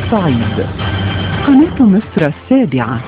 الصعيد قناة مصر السابعة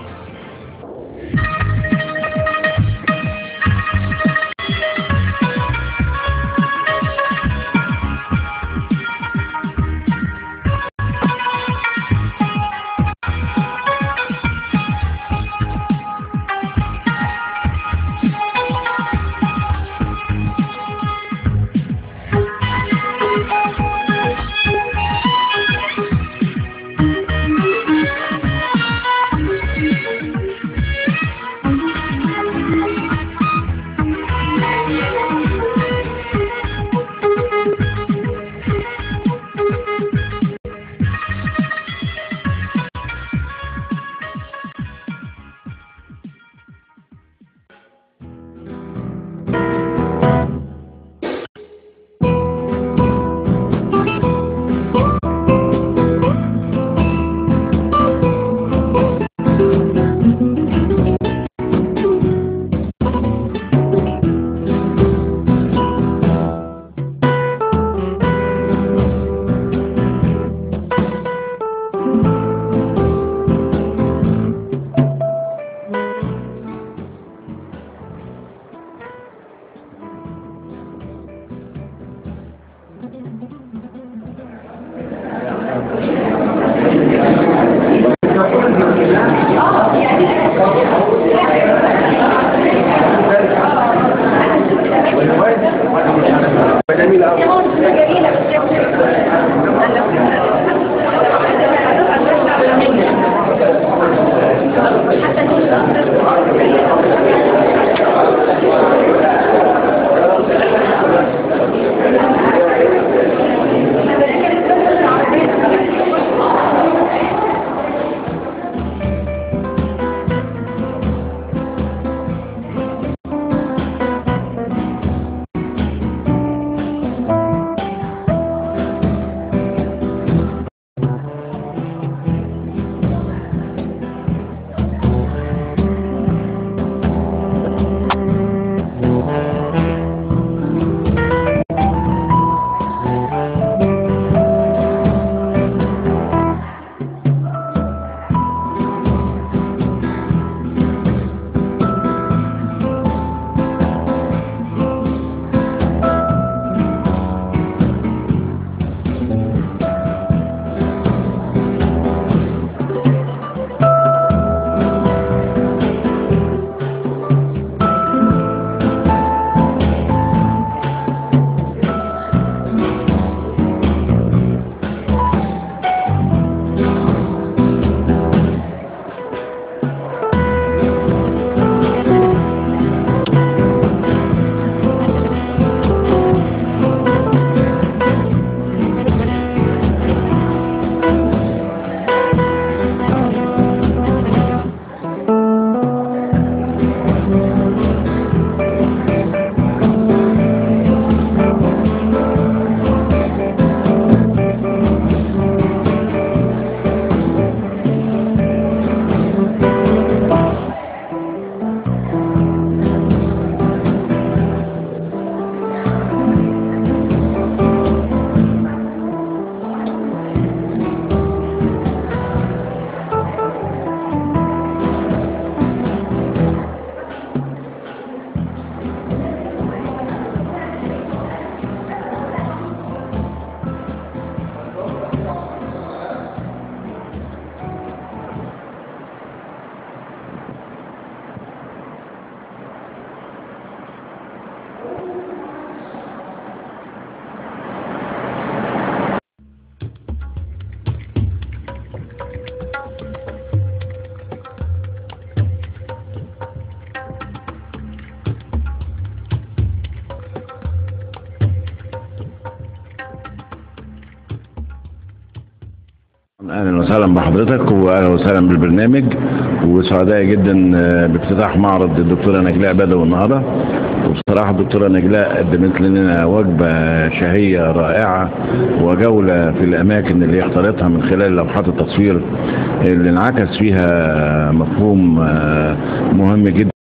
اهلا وسهلا بحضرتك واهلا وسهلا بالبرنامج وسعداء جدا بافتتاح معرض الدكتوره نجلاء بدوي النهارده وبصراحه الدكتوره نجلاء قدمت لنا وجبه شهيه رائعه وجوله في الاماكن اللي اختارتها من خلال لوحات التصوير اللي انعكس فيها مفهوم مهم جدا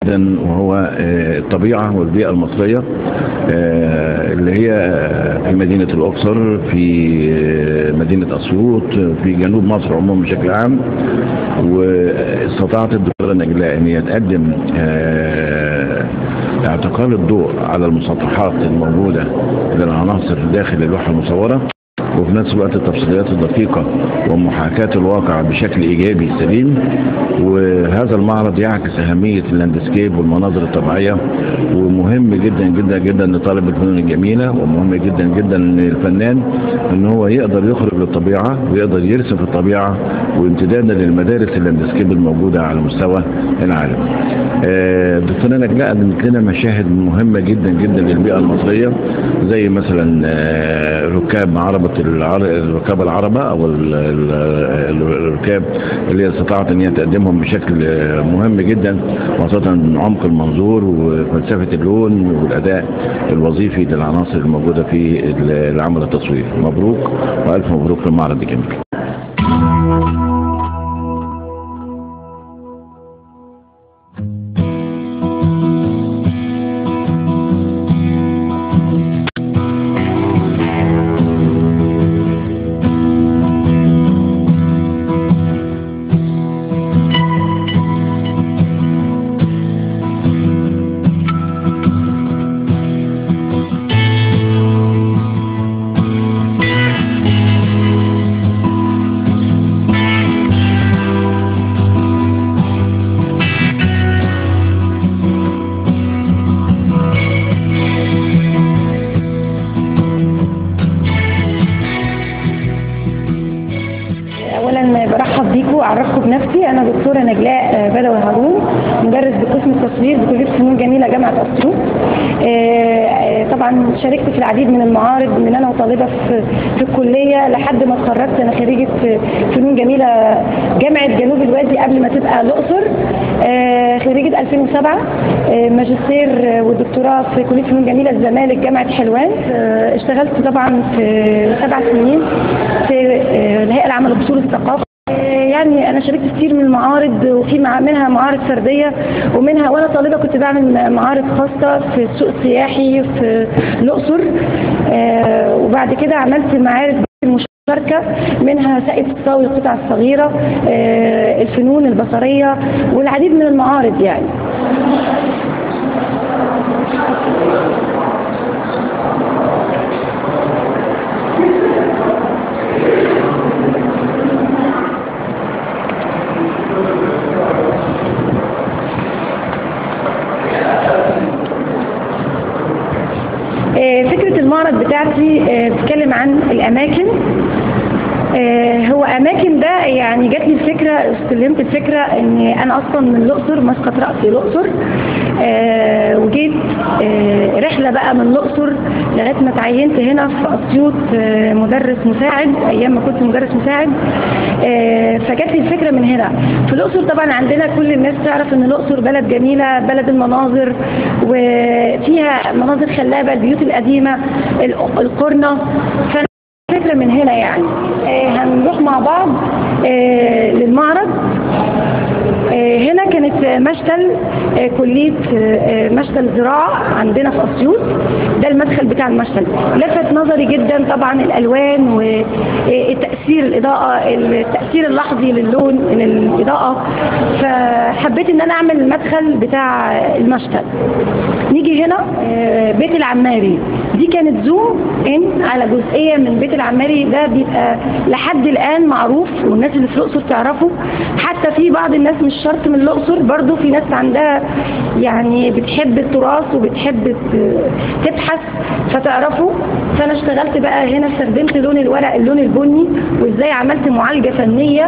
جدا وهو آه، الطبيعة والبيئة المصرية آه، اللي هي آه، في مدينة الأقصر في آه، مدينة أسيوط في جنوب مصر عموما بشكل عام واستطاعت الدكتورة نجلاء أن هي تقدم آه، اعتقال الضوء على المسطحات الموجودة للعناصر داخل اللوحة المصورة وفي نفس الوقت التفصيلات الدقيقة ومحاكاة الواقع بشكل إيجابي سليم وهذا المعرض يعكس أهمية اللاندسكيب والمناظر الطبيعية ومهم جدا جدا جدا لطالب الفنون الجميلة ومهم جدا جدا للفنان ان هو يقدر يخرج للطبيعة ويقدر يرسم في الطبيعة وامتدادا للمدارس اللاندسكيب الموجودة على مستوى العالم. آه، دكتورة نجلاء قدمت لنا مشاهد مهمة جدا جدا للبيئة المصرية زي مثلا آه، ركاب عربة العر- ركاب العربة او ال- ال- الركاب اللي هي استطاعت ان هي تقدمهم بشكل آه، مهم جدا خاصة عمق المنظور وفلسفة اللون والاداء الوظيفي للعناصر الموجودة في العمل التصويري مبروك والف مبروك للمعرض الجميل اولا برحب بيكم اعرفكم بنفسي انا دكتوره نجلاء بدوي هارون مدرس بقسم التصوير بكليه فنون جميله جامعه اسيوط آه، آه، طبعا شاركت في العديد من المعارض من انا وطالبه في في الكليه لحد ما اتخرجت انا خريجه فنون جميله جامعه جنوب الوادي قبل ما تبقى الاقصر آه، خريجه 2007 آه، ماجستير آه، ودكتوراه في كليه فنون جميله الزمالك جامعه حلوان آه، اشتغلت طبعا في سبع سنين في آه، الهيئه العامه لاصول الثقافه يعني انا شاركت كتير من المعارض وفي مع- منها معارض فرديه ومنها وانا طالبه كنت بعمل معارض خاصه في السوق السياحي في الاقصر آه، وبعد كده عملت معارض مشتركه منها ساقية الصاوي القطع الصغيره آه، الفنون البصريه والعديد من المعارض يعني آه، فكرة المعرض بتاعتي آه، بتتكلم عن الأماكن آه، هو أماكن ده يعني جات لي الفكرة استلمت الفكرة إن أنا أصلا من الأقصر مسقط رأسي الأقصر آه، وجيت آه، رحلة بقى من الأقصر لغاية ما اتعينت هنا في أسيوط آه، مدرس مساعد أيام ما كنت مدرس مساعد آه، فجات لي الفكرة من هنا في الأقصر طبعا عندنا كل الناس تعرف إن الأقصر بلد جميلة بلد المناظر وفيها مناظر خلابة البيوت القديمة الق- القرنة فأنا فكرة من هنا يعني آه، هنروح مع بعض آه، للمعرض آه، هنا كانت آه، مشتل آه، كلية آه، آه، مشتل زراعة عندنا في أسيوط ده المدخل بتاع المشتل لفت نظري جدا طبعا الألوان وتأثير الإضاءة التأثير اللحظي للون للإضاءة فحبيت إن أنا أعمل المدخل بتاع المشتل نيجي هنا آه، بيت العماري دي كانت زوم ان على جزئيه من بيت العماري ده بيبقى لحد الان معروف والناس اللي في الاقصر تعرفه حتى في بعض الناس مش شرط من الاقصر برضو في ناس عندها يعني بتحب التراث وبتحب ت- تبحث فتعرفه فانا اشتغلت بقى هنا استخدمت لون الورق اللون البني وازاي عملت معالجه فنيه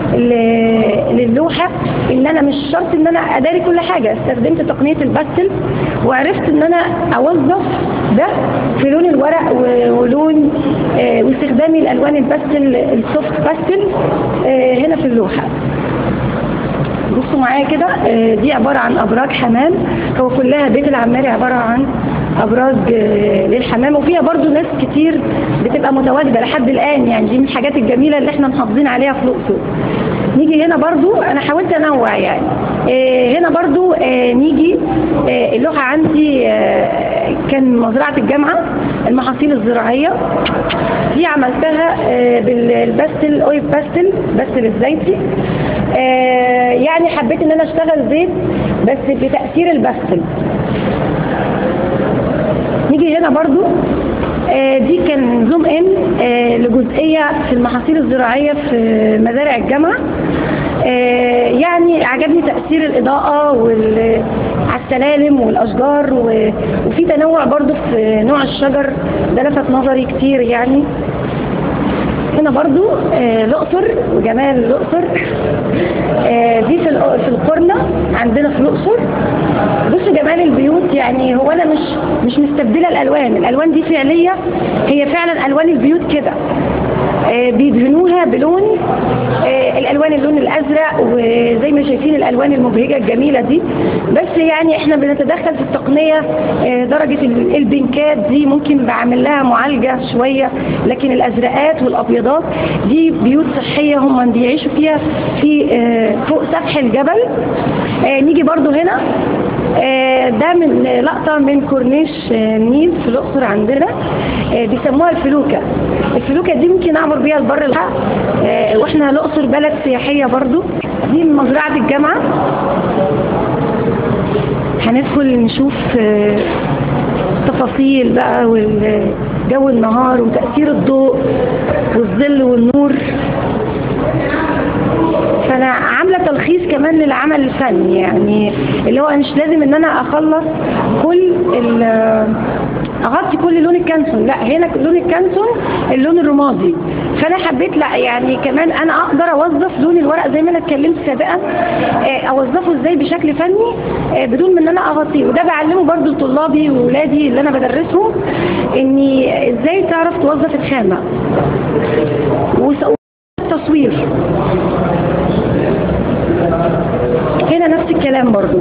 ل- للوحه ان انا مش شرط ان انا اداري كل حاجه استخدمت تقنيه الباستل وعرفت ان انا اوظف ده في لون الورق و- ولون آه، واستخدامي الالوان الباستل السوفت باستل آه، هنا في اللوحه بصوا معايا كده آه، دي عبارة عن أبراج حمام هو كلها بيت العماري عبارة عن أبراج آه، للحمام وفيها برضو ناس كتير بتبقى متواجدة لحد الآن يعني دي من الحاجات الجميلة اللي احنا محافظين عليها في الأقصر نيجي هنا برضو أنا حاولت أنوع يعني آه، هنا برضو آه، نيجي آه، اللوحة عندي آه، كان مزرعة الجامعة المحاصيل الزراعية دي عملتها آه، بالباستل اويل باستل باستل الزيتي آه، يعني حبيت ان انا اشتغل زيت بس بتأثير الباستل نيجي هنا برضو آه، دي كان زوم ان آه، لجزئية في المحاصيل الزراعية في مزارع الجامعة آه، يعني عجبني تأثير الإضاءة وال على السلالم والأشجار و- وفي تنوع برضو في نوع الشجر ده لفت نظري كتير يعني هنا برضو آه، الأقصر وجمال الأقصر آه، دي في الأ- في القرنة عندنا في الأقصر بصوا جمال البيوت يعني هو أنا مش مش مستبدلة الألوان الألوان دي فعلية هي فعلا ألوان البيوت كده آه، بيدهنوها بلون آه، الالوان اللون الازرق وزي ما شايفين الالوان المبهجه الجميله دي بس يعني احنا بنتدخل في التقنيه آه، درجه ال- البنكات دي ممكن بعمل لها معالجه شويه لكن الازرقات والابيضات دي بيوت صحيه هم بيعيشوا فيها في آه، فوق سفح الجبل آه، نيجي برضو هنا آه، ده من لقطة من كورنيش آه، النيل في الأقصر عندنا آه، بيسموها الفلوكة الفلوكة دي ممكن أعمر بيها البر الحق آه، وإحنا الأقصر بلد سياحية برضو دي من مزرعة الجامعة هندخل نشوف آه، تفاصيل بقى والجو النهار وتأثير الضوء والظل والنور فانا عامله تلخيص كمان للعمل الفني يعني اللي هو مش لازم ان انا اخلص كل ال- اغطي كل لون الكانسون لا هنا لون الكانسون اللون الرمادي فانا حبيت لا يعني كمان انا اقدر اوظف لون الورق زي ما انا اتكلمت سابقا آه، اوظفه ازاي بشكل فني آه، بدون من ان انا اغطيه وده بعلمه برضو لطلابي واولادي اللي انا بدرسهم اني ازاي تعرف توظف الخامه وس- التصوير هنا نفس الكلام برضو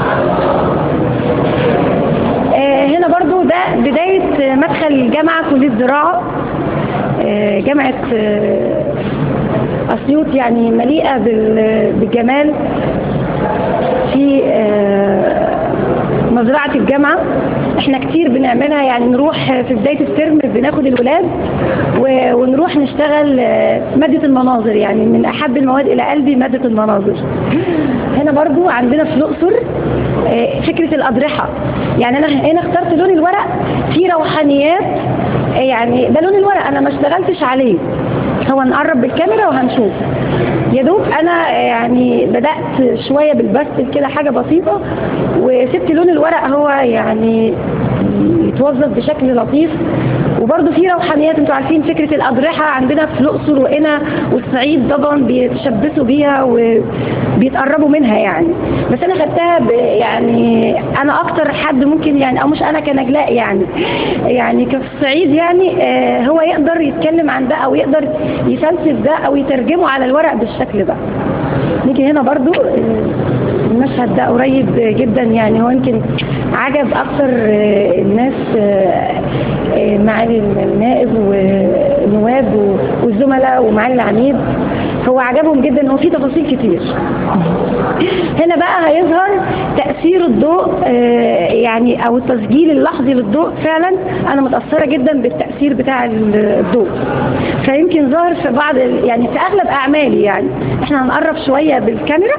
آه، هنا برضو ده بداية مدخل الجامعة كلية زراعة آه، جامعة آه، أسيوط يعني مليئة بال- بالجمال في آه، مزرعة الجامعة احنا كتير بنعملها يعني نروح في بداية الترم بناخد الولاد و- ونروح نشتغل آه، مادة المناظر يعني من أحب المواد إلى قلبي مادة المناظر هنا برضو عندنا في الأقصر آه، فكرة الأضرحة يعني أنا هنا اخترت لون الورق في روحانيات آه، يعني ده لون الورق أنا ما اشتغلتش عليه هو نقرب بالكاميرا وهنشوف يا دوب انا يعني بدات شويه بالبستل كده حاجه بسيطه وسبت لون الورق هو يعني يتوظف بشكل لطيف وبرده في روحانيات انتوا عارفين فكره الاضرحه عندنا في الاقصر وقنا والصعيد طبعا بيتشبثوا بيها وبيتقربوا منها يعني بس انا خدتها ب- يعني انا اكتر حد ممكن يعني او مش انا كنجلاء يعني يعني كفي الصعيد يعني آه، هو يقدر يتكلم عن ده او يقدر يفلسف ده او يترجمه على الورق بالشكل ده نيجي هنا برضو آه، المشهد ده قريب جدا يعني هو يمكن عجب اكتر آه، الناس آه، آه، معالي النائب والنواب و- والزملاء ومعالي العميد هو عجبهم جدا ان هو في تفاصيل كتير هنا بقى هيظهر تأثير الضوء آه، يعني او التسجيل اللحظي للضوء فعلا انا متأثرة جدا بالتأثير بتاع الضوء فيمكن ظهر في بعض ال- يعني في اغلب اعمالي يعني احنا هنقرب شوية بالكاميرا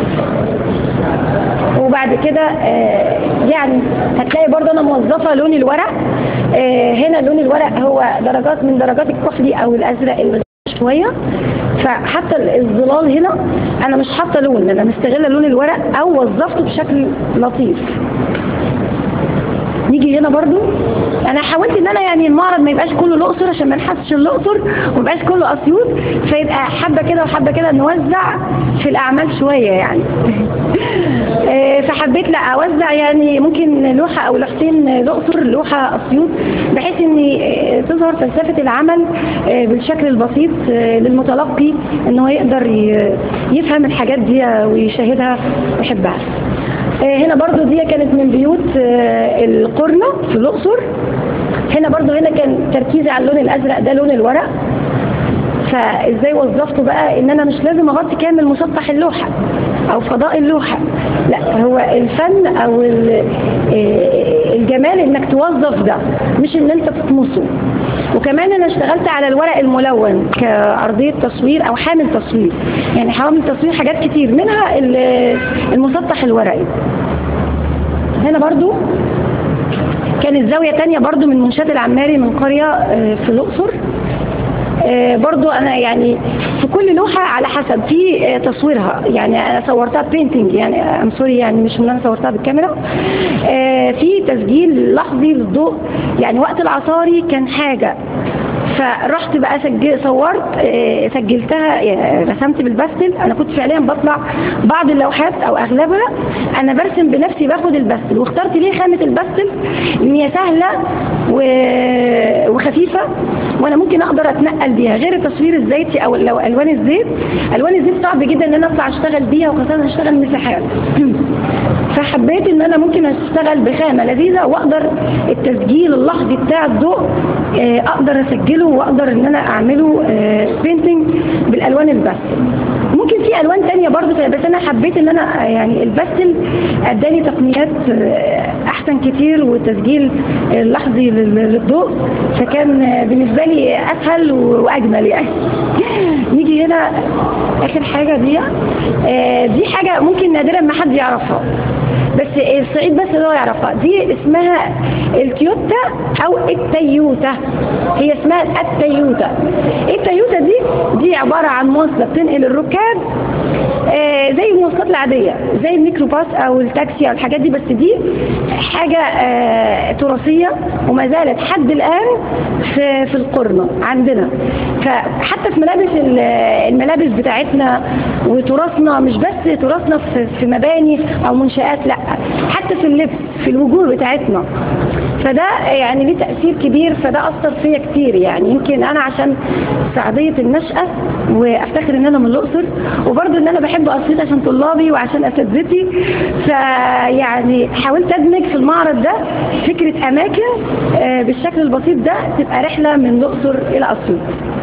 وبعد كده آه، يعني هتلاقي برضه انا موظفه لون الورق آه، هنا لون الورق هو درجات من درجات الكحلي او الازرق الغامق شويه فحتى الظلال هنا انا مش حاطه لون انا مستغله لون الورق او وظفته بشكل لطيف نيجي هنا برضو انا حاولت ان انا يعني المعرض ما يبقاش كله الاقصر عشان ما نحسش الاقصر وما يبقاش كله اسيوط فيبقى حبه كده وحبه كده نوزع في الاعمال شويه يعني آه، فحبيت لا اوزع يعني ممكن لوحه او لوحتين الاقصر لوحه اسيوط بحيث ان آه، تظهر فلسفه العمل آه، بالشكل البسيط آه، للمتلقي ان هو يقدر ي- يفهم الحاجات دي ويشاهدها ويحبها آه، هنا برضو دي كانت من بيوت آه، القرنة في الأقصر هنا برضو هنا كان تركيزي على اللون الأزرق ده لون الورق فازاي وظفته بقى ان انا مش لازم اغطي كامل مسطح اللوحة او فضاء اللوحه لا هو الفن او ال- آه، الجمال انك توظف ده مش ان انت تطمسه وكمان انا اشتغلت على الورق الملون كارضيه تصوير او حامل تصوير يعني حامل تصوير حاجات كتير منها ال- المسطح الورقي هنا برضو كانت زاوية تانية برضو من منشاد العماري من قرية آه، في الأقصر آه، برضو أنا يعني في كل لوحة على حسب في آه، تصويرها يعني أنا صورتها بينتنج يعني ام سوري يعني مش من أنا صورتها بالكاميرا آه، في تسجيل لحظي للضوء يعني وقت العصاري كان حاجة فرحت بقى سجل صورت آه، سجلتها آه، رسمت بالبستل انا كنت فعليا بطلع بعض اللوحات او اغلبها انا برسم بنفسي باخد البستل واخترت ليه خامه البستل ان هي سهله و- وخفيفه وانا ممكن اقدر اتنقل بيها غير التصوير الزيتي او لو الوان الزيت الوان الزيت صعب جدا ان انا اطلع اشتغل بيها وخاصه اشتغل مساحات فحبيت ان انا ممكن اشتغل بخامه لذيذه واقدر التسجيل اللحظي بتاع الضوء آه، اقدر اسجله واقدر ان انا اعمله بينتنج بالالوان الباستل ممكن في الوان تانية برضو بس انا حبيت ان انا آه، يعني الباستل اداني تقنيات آه، احسن كتير وتسجيل آه، لحظي لل- للضوء فكان آه، بالنسبه لي اسهل و- واجمل يعني نيجي هنا اخر حاجه دي آه، دي حاجه ممكن نادرا ما حد يعرفها بس الصعيد بس اللي هو يعرفها دي اسمها التيوتا او التيوتا هي اسمها التيوتا التيوتا دي دي عبارة عن مواصلة بتنقل الركاب آه، زي المواصلات العادية زي الميكروباص او التاكسي او الحاجات دي بس دي حاجة آه، تراثية وما زالت حد الآن في, في القرنة عندنا فحتى في ملابس ال- الملابس بتاعتنا وتراثنا مش بس تراثنا في, في مباني او منشآت لا حتى في اللبس في الوجوه بتاعتنا فده يعني ليه تأثير كبير فده أثر فيا كتير يعني يمكن أنا عشان سعودية النشأة وأفتخر إن أنا من الأقصر وبرضه إن أنا بحب أسيوط عشان طلابي وعشان أساتذتي فيعني حاولت أدمج في المعرض ده فكرة أماكن آه، بالشكل البسيط ده تبقى رحلة من الأقصر إلى أسيوط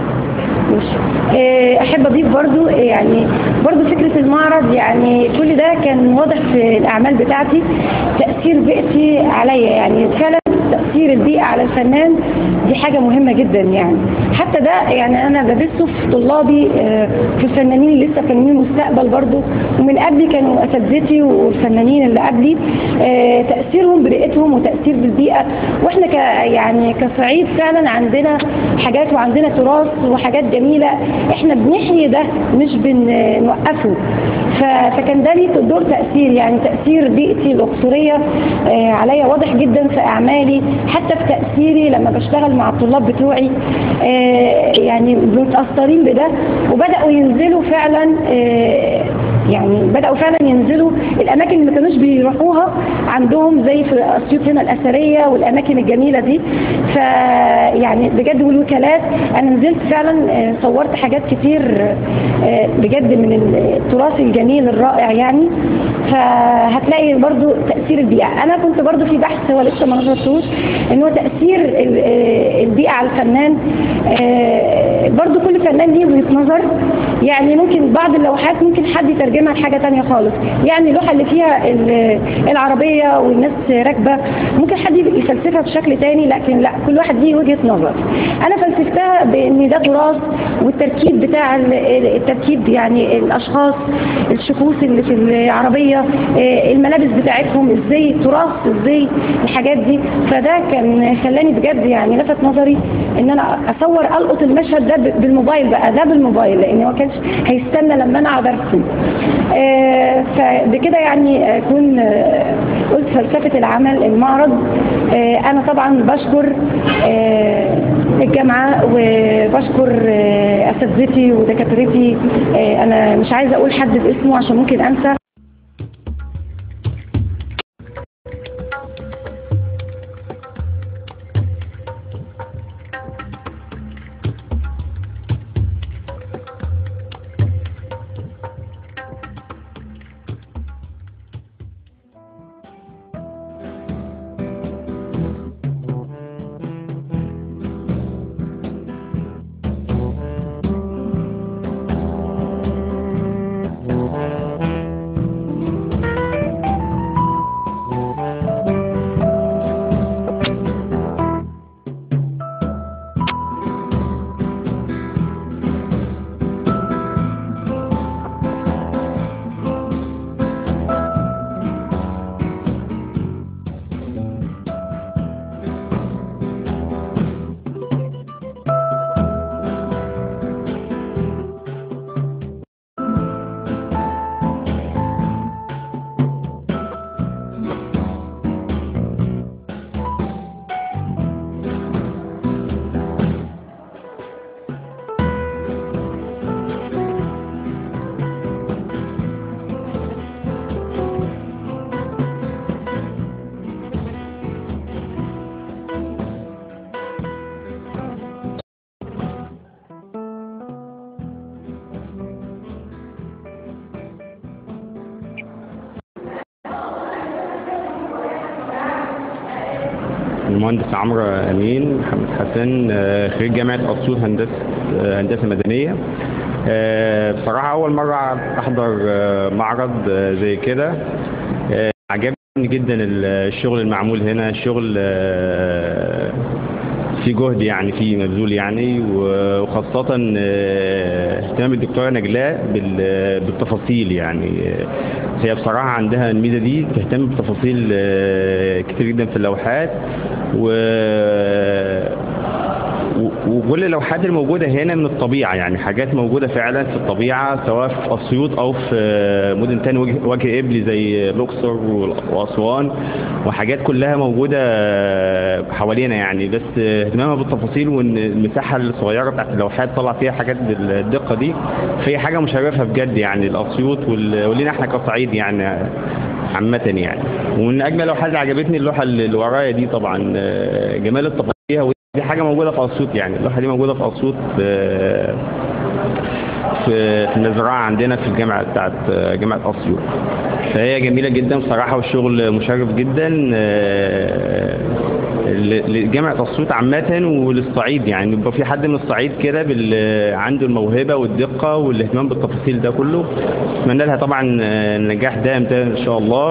ماشي. آه، احب اضيف برضو آه، يعني برضو فكرة المعرض يعني كل ده كان واضح في الاعمال بتاعتي تأثير بيئتي عليا يعني فعلا تأثير البيئة على الفنان دي حاجة مهمة جدا يعني حتى ده يعني انا بدرسه في طلابي آه، في الفنانين اللي لسه فنانين مستقبل برضو ومن قبلي كانوا اساتذتي والفنانين اللي قبلي آه، تأثيرهم ببيئتهم وتأثير بالبيئة واحنا ك يعني كصعيد فعلا عندنا حاجات وعندنا تراث وحاجات جميلة احنا بنحيي ده مش بنوقفه ف- فكان ده ليه دور تأثير يعني تأثير بيئتي الأقصرية آه، عليا واضح جدا في أعمالي حتى في تأثيري لما بشتغل مع الطلاب بتوعي آه، يعني متأثرين بده وبدأوا ينزلوا فعلا آه، يعني بدأوا فعلا ينزلوا الأماكن اللي ما كانوش بيروحوها عندهم زي في أسيوط هنا الأثرية والأماكن الجميلة دي فيعني بجد والوكالات أنا نزلت فعلا آه، صورت حاجات كتير آه، بجد من التراث الجميل الرائع يعني فهتلاقي برضو تأثير البيئة أنا كنت برضو في بحث هو لسه ما نشرتوش إن هو تأثير ال- آه، البيئة على الفنان آه، برضو كل فنان ليه وجهة نظر يعني ممكن بعض اللوحات ممكن حد يترجمها لحاجة تانية خالص يعني اللوحة اللي فيها ال- العربية والناس راكبة ممكن حد يفلسفها بشكل تاني لكن لا كل واحد ليه وجهة نظر أنا فلسفتها بإن ده تراث والتركيب بتاع ال- التركيب يعني الأشخاص الشخوص اللي في العربية آه، الملابس بتاعتهم ازاي التراث ازاي الحاجات دي فده كان خلاني بجد يعني لفت نظري ان انا اصور القط المشهد ده ب- بالموبايل بقى ده بالموبايل لان هو كانش هيستنى لما انا اقعد ارسم آه، فبكده يعني اكون آه، قلت فلسفه العمل المعرض آه، انا طبعا بشكر آه، الجامعه وبشكر آه، اساتذتي ودكاترتي آه، انا مش عايزه اقول حد باسمه عشان ممكن انسى المهندس عمرو امين محمد حسن آه، خريج جامعه اسيوط هندسه آه، هندسه مدنيه آه، بصراحه اول مره احضر آه، معرض آه، زي كده آه، عجبني جدا الشغل المعمول هنا الشغل آه، في جهد يعني في مبذول يعني و- وخاصة آه، اهتمام الدكتورة نجلاء بال- بالتفاصيل يعني آه، هي بصراحة عندها الميزة دي تهتم بتفاصيل آه، كتير جدا في اللوحات و و- وكل اللوحات الموجودة هنا من الطبيعة يعني حاجات موجودة فعلا في الطبيعة سواء في أسيوط أو في مدن تاني وجه, وجه قبلي زي الأقصر وأسوان وحاجات كلها موجودة حوالينا يعني بس اهتمامها بالتفاصيل وإن المساحة الصغيرة بتاعت اللوحات طلع فيها حاجات بالدقة دي فهي حاجة مشرفة بجد يعني الأسيوط وال- ولينا احنا كصعيد يعني عامة يعني ومن أجمل اللوحات اللي عجبتني اللوحة اللي ورايا دي طبعا آه، جمال التفاصيل فيها ودي حاجة موجودة في أسيوط يعني اللوحة دي موجودة في أسيوط في في في المزرعة عندنا في الجامعة بتاعت جامعة أسيوط فهي جميلة جدا بصراحة والشغل مشرف جدا آه، ل- لجامعة أسيوط عامة وللصعيد يعني يبقى في حد من الصعيد كده بال- عنده الموهبة والدقة والاهتمام بالتفاصيل ده كله أتمنى لها طبعا آه، النجاح دائم دائم إن شاء الله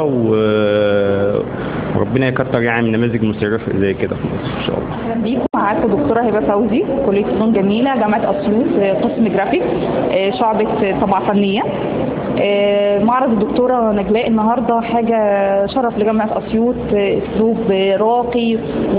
و- وربنا يكتر يعني من نماذج مشرفة زي كده في مصر إن شاء الله اهلا بيكم معاكم دكتوره هبه فوزي كليه فنون جميله جامعه اسيوط آه، قسم جرافيك آه، شعبه آه، طبعه فنيه آه، معرض الدكتوره نجلاء النهارده حاجه شرف لجامعه اسيوط آه، اسلوب آه، راقي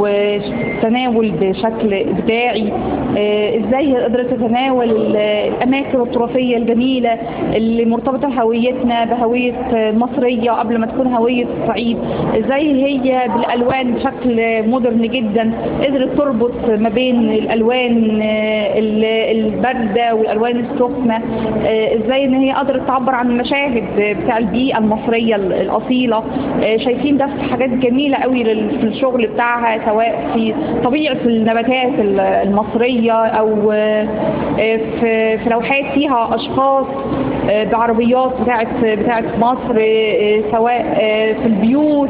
وتناول بشكل ابداعي آه، ازاي هي قدرت تتناول ال- الاماكن التراثيه الجميله اللي مرتبطه بهويتنا بهويه آه، مصريه قبل ما تكون هويه الصعيد ازاي هي بالالوان بشكل مودرن جدا قدرت تربط ما بين الالوان آه، ال- البارده والالوان السخنه آه، ازاي ان هي قدرت تعبر عن المشاهد بتاع البيئه المصريه ال- الاصيله آه، شايفين ده في حاجات جميله قوي لل- في الشغل بتاعها سواء في طبيعه النباتات ال- المصريه او آه، آه، في في لوحات فيها اشخاص آه، بعربيات بتاعت بتاعت مصر آه، سواء آه، في البيوت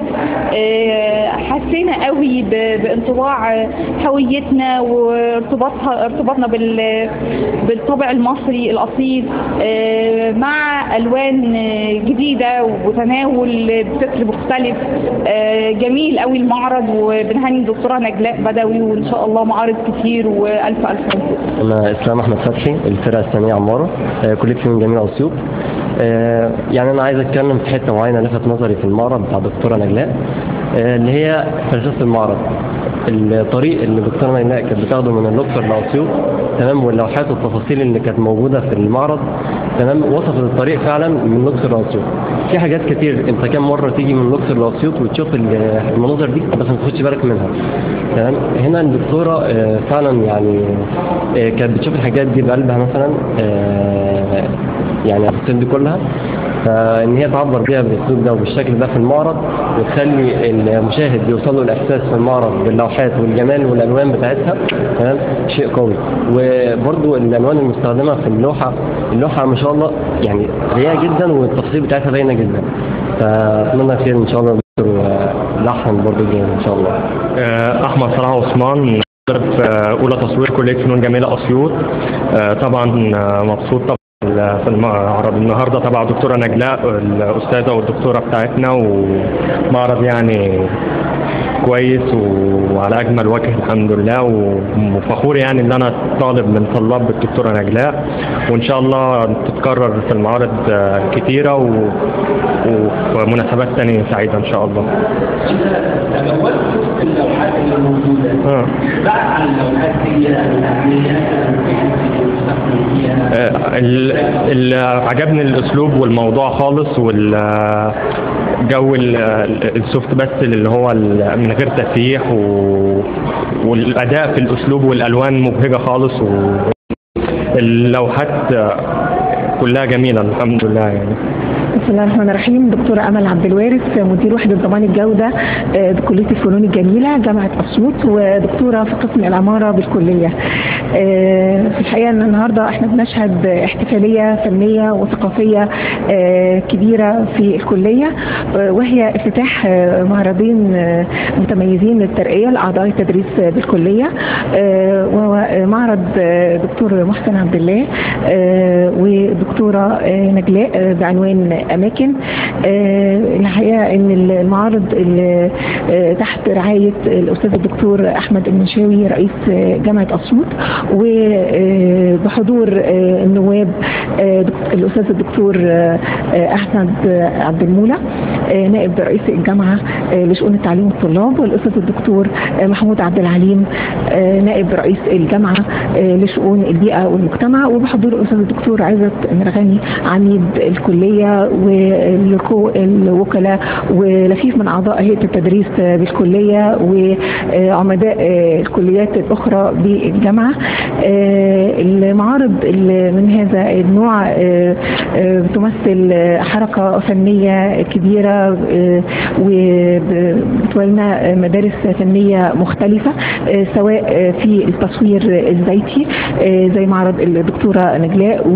آه، حسينا قوي ب- بانطباع آه، هويتنا وارتباطها ارتباطنا بال بالطابع المصري الاصيل آه، مع الوان آه، جديده وتناول بفكر مختلف آه، جميل قوي المعرض وبنهني الدكتوره نجلاء بدوي وان شاء الله معارض كتير والف الف مبروك أنا إسلام أحمد فتحي الفرقة الثانية عمارة آه، كلية فنون جميلة أسيوط آه، يعني أنا عايز أتكلم في حتة معينة لفت نظري في المعرض بتاع الدكتورة نجلاء آه، اللي هي فلسفة المعرض الطريق اللي الدكتورة نجلاء كانت بتاخده من الأقصر لأسيوط تمام واللوحات والتفاصيل اللي كانت موجودة في المعرض تمام وصفت الطريق فعلا من الأقصر لأسيوط في حاجات كتير أنت كام مرة تيجي من الأقصر لأسيوط وتشوف ال- المناظر دي بس ما تاخدش بالك منها تمام هنا الدكتورة آه، فعلا يعني آه، كانت بتشوف الحاجات دي بقلبها مثلا آه، يعني التفاصيل دي كلها فان هي تعبر بيها بالاسلوب ده وبالشكل ده في المعرض وتخلي المشاهد يوصل له الاحساس في المعرض باللوحات والجمال والالوان بتاعتها تمام شيء قوي وبرده الالوان المستخدمه في اللوحه اللوحه ما شاء الله يعني رقيقه جدا والتفاصيل بتاعتها باينه جدا فاتمنى خير ان شاء الله دكتور لحن برضه جاي ان شاء الله آه، احمد صلاح عثمان طالب في اولى تصوير كليه فنون جميله اسيوط آه، طبعا آه، مبسوط طبعا في المعرض النهارده طبعا دكتوره نجلاء الاستاذه والدكتوره بتاعتنا ومعرض يعني كويس وعلى اجمل وجه الحمد لله وفخور يعني ان انا طالب من طلاب الدكتوره نجلاء وان شاء الله تتكرر في المعارض آه، كتيره و... وفي مناسبات تانية سعيده ان شاء الله تناولت اللوحات اللي موجوده آه. بعد عن اللوحات دي العمليات اللي بتستخدم فيها آه، ال- ال- عجبني الاسلوب والموضوع خالص والجو السوفت بس اللي هو ال- من غير تسييح و- والاداء في الاسلوب والالوان مبهجه خالص واللوحات آه، كلها جميله الحمد لله يعني بسم الله الرحمن الرحيم دكتورة أمل عبد الوارث مدير وحدة ضمان الجودة آه، بكلية الفنون الجميلة جامعة أسيوط ودكتورة في قسم العمارة بالكلية. آه، في الحقيقة إن النهاردة إحنا بنشهد احتفالية فنية وثقافية آه، كبيرة في الكلية آه، وهي افتتاح آه، معرضين آه، متميزين للترقية لأعضاء التدريس بالكلية آه، وهو معرض آه، دكتور محسن عبد الله آه، ودكتورة آه، نجلاء آه، بعنوان أماكن آه، الحقيقة إن المعارض اللي آه، تحت رعاية الأستاذ الدكتور أحمد المنشاوي رئيس آه، جامعة أسيوط وبحضور النواب آه، دك- الأستاذ الدكتور آه، آه، أحمد آه، عبد المولى آه، نائب رئيس الجامعة آه، لشؤون التعليم والطلاب والأستاذ الدكتور آه، محمود عبد العليم آه، نائب رئيس الجامعة آه، لشؤون البيئة والمجتمع وبحضور الأستاذ الدكتور عزت مرغني عميد الكلية والوكلاء ولفيف من أعضاء هيئة التدريس آه، بالكلية وعمداء آه، الكليات الأخرى بالجامعة آه، المعارض اللي من هذا النوع آه، آه، بتمثل آه، حركة فنية كبيرة آه، وبتولنا آه، مدارس فنية مختلفة آه، سواء آه، في التصوير الزيتي آه، زي معرض الدكتورة نجلاء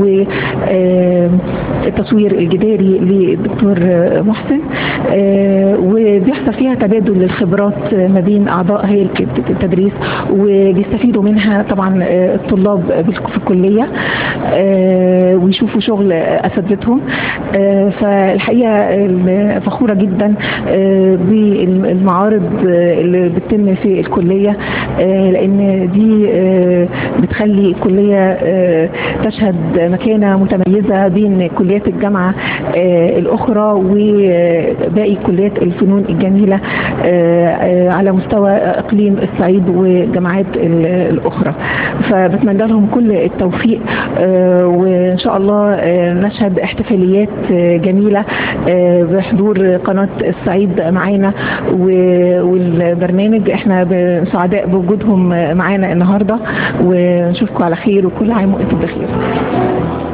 والتصوير الجداري للدكتور آه، محسن آه، وبيحصل فيها تبادل للخبرات آه، ما بين أعضاء هيئة التدريس وبيستفيدوا منها طبعا آه، الطلاب بالك- في الكلية آه، ويشوفوا شغل أساتذتهم آه، فالحقيقة الم- فخورة جدا آه، بالمعارض آه، اللي بتتم في الكلية آه، لأن دي آه، بتخلي الكلية آه، تشهد مكانة متميزة بين كليات الجامعة آه، الأخرى وباقي كليات الفنون الجميلة آه، آه، على مستوى إقليم الصعيد والجامعات ال- الأخرى فبتمنى لهم كل التوفيق آه، وإن شاء الله آه، نشهد احتفاليات آه، جميلة آه، بحضور قناة الصعيد معانا و- والبرنامج احنا ب- سعداء بوجودهم معانا النهاردة ونشوفكم على خير وكل عام وانتم بخير